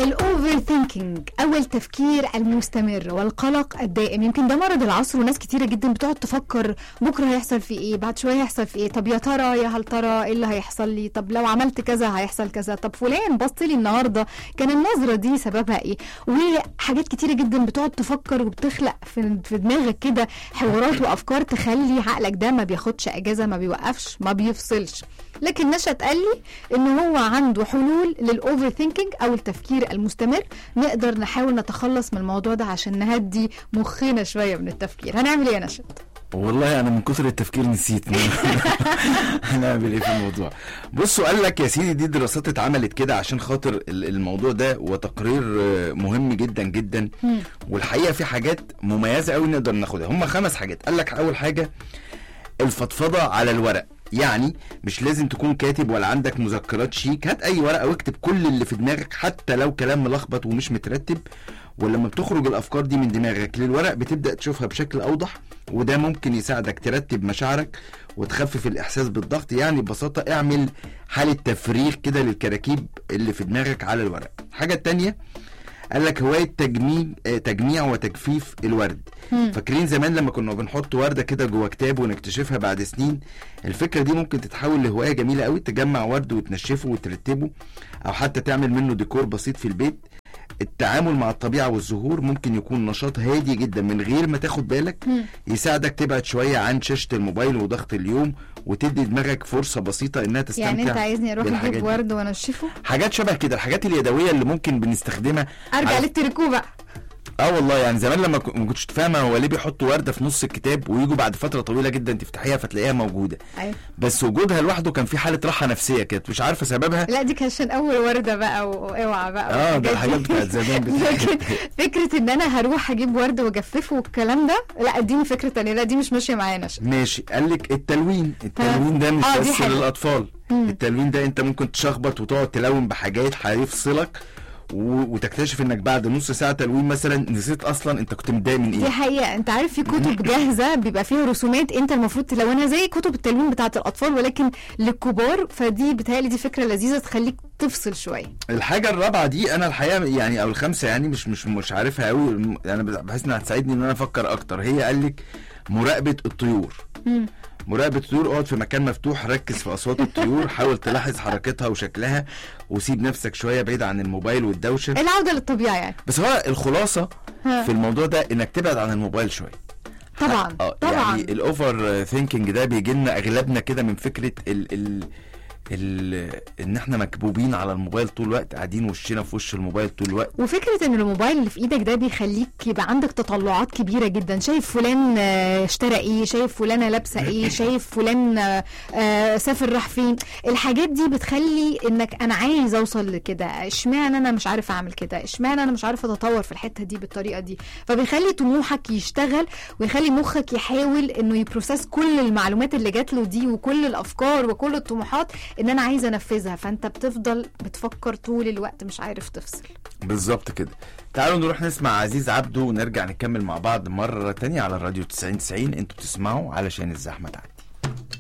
الاوفر ثينكينج او التفكير المستمر والقلق الدائم يمكن ده مرض العصر وناس كتيره جدا بتقعد تفكر بكره هيحصل في ايه بعد شويه هيحصل في ايه طب يا ترى يا هل ترى ايه اللي هيحصل لي طب لو عملت كذا هيحصل كذا طب فلان بص لي النهارده كان النظره دي سببها ايه وحاجات كتيره جدا بتقعد تفكر وبتخلق في في دماغك كده حوارات وافكار تخلي عقلك ده ما بياخدش اجازه ما بيوقفش ما بيفصلش لكن نشأت قال لي ان هو عنده حلول للاوفر ثينكينج او التفكير المستمر نقدر نحاول نتخلص من الموضوع ده عشان نهدي مخنا شويه من التفكير هنعمل ايه يا نشأت والله انا من كتر التفكير نسيت هنعمل ايه في الموضوع بصوا قال لك يا سيدي دي دراسات اتعملت كده عشان خاطر ال- الموضوع ده وتقرير آه، مهم جدا جدا والحقيقه في حاجات مميزه قوي نقدر ناخدها هم خمس حاجات قال لك اول حاجه الفضفضه على الورق يعني مش لازم تكون كاتب ولا عندك مذكرات شيك هات اي ورقه واكتب كل اللي في دماغك حتى لو كلام ملخبط ومش مترتب ولما بتخرج الافكار دي من دماغك للورق بتبدا تشوفها بشكل اوضح وده ممكن يساعدك ترتب مشاعرك وتخفف الاحساس بالضغط يعني ببساطه اعمل حاله تفريغ كده للكراكيب اللي في دماغك على الورق الحاجه التانية قال لك هوايه تجميع آه، تجميع وتجفيف الورد فاكرين زمان لما كنا بنحط ورده كده جوه كتاب ونكتشفها بعد سنين الفكره دي ممكن تتحول لهوايه جميله قوي تجمع ورد وتنشفه وترتبه او حتى تعمل منه ديكور بسيط في البيت التعامل مع الطبيعه والزهور ممكن يكون نشاط هادي جدا من غير ما تاخد بالك يساعدك تبعد شويه عن شاشه الموبايل وضغط اليوم وتدي دماغك فرصه بسيطه انها تستمتع يعني انت عايزني اروح بالحاجات اجيب دي. ورد وانشفه حاجات شبه كده الحاجات اليدويه اللي ممكن بنستخدمها ارجع على- للتريكو بقى اه والله يعني زمان لما ك- ما كنتش فاهمه هو ليه بيحطوا ورده في نص الكتاب ويجوا بعد فتره طويله جدا تفتحيها فتلاقيها موجوده ايوه بس وجودها لوحده كان في حاله راحه نفسيه كانت مش عارفه سببها لا دي كان عشان اول ورده بقى واوعى بقى اه ده والحاجات الحاجات دي. بتاعت زمان لكن بتاعت فكره ان انا هروح اجيب ورد واجففه والكلام ده لا اديني فكره تانية لا دي مش ماشيه معايا نشا ماشي قال لك التلوين التلوين ده مش آه، دي بس حاجة. للاطفال التلوين ده انت ممكن تشخبط وتقعد تلون بحاجات هيفصلك و- وتكتشف انك بعد نص ساعه تلوين مثلا نسيت اصلا انت كنت متضايق من دي ايه حقيقة انت عارف في كتب جاهزة بيبقى فيها رسومات انت المفروض تلونها زي كتب التلوين بتاعة الأطفال ولكن للكبار فدي بتهيألي دي فكرة لذيذة تخليك تفصل شوية الحاجه الرابعه دي انا الحقيقه يعني او الخامسه يعني مش مش مش عارفها قوي انا بحس انها هتساعدني ان انا افكر اكتر هي قال لك مراقبه الطيور مراقبة الطيور اقعد في مكان مفتوح ركز في اصوات الطيور حاول تلاحظ حركتها وشكلها وسيب نفسك شويه بعيد عن الموبايل والدوشه العودة للطبيعة يعني بس هو الخلاصه ها. في الموضوع ده انك تبعد عن الموبايل شويه طبعا اه طبعا يعني الاوفر ثينكينج ده بيجي لنا اغلبنا كده من فكره ال ال ال ان احنا مكبوبين على الموبايل طول الوقت قاعدين وشنا في وش الموبايل طول الوقت وفكرة ان الموبايل اللي في ايدك ده بيخليك يبقى عندك تطلعات كبيرة جدا شايف فلان آه، اشترى ايه شايف فلانة لابسة ايه شايف فلان آه، آه، سافر راح فين الحاجات دي بتخلي انك انا عايز اوصل لكده اشمعنى انا مش عارف اعمل كده اشمعنى انا مش عارف اتطور في الحتة دي بالطريقة دي فبيخلي طموحك يشتغل ويخلي مخك يحاول انه يبروسس كل المعلومات اللي جات له دي وكل الافكار وكل الطموحات ان انا عايزه انفذها فانت بتفضل بتفكر طول الوقت مش عارف تفصل بالظبط كده تعالوا نروح نسمع عزيز عبده ونرجع نكمل مع بعض مرة تانية على الراديو 90 90 انتوا بتسمعوا علشان الزحمة تعدي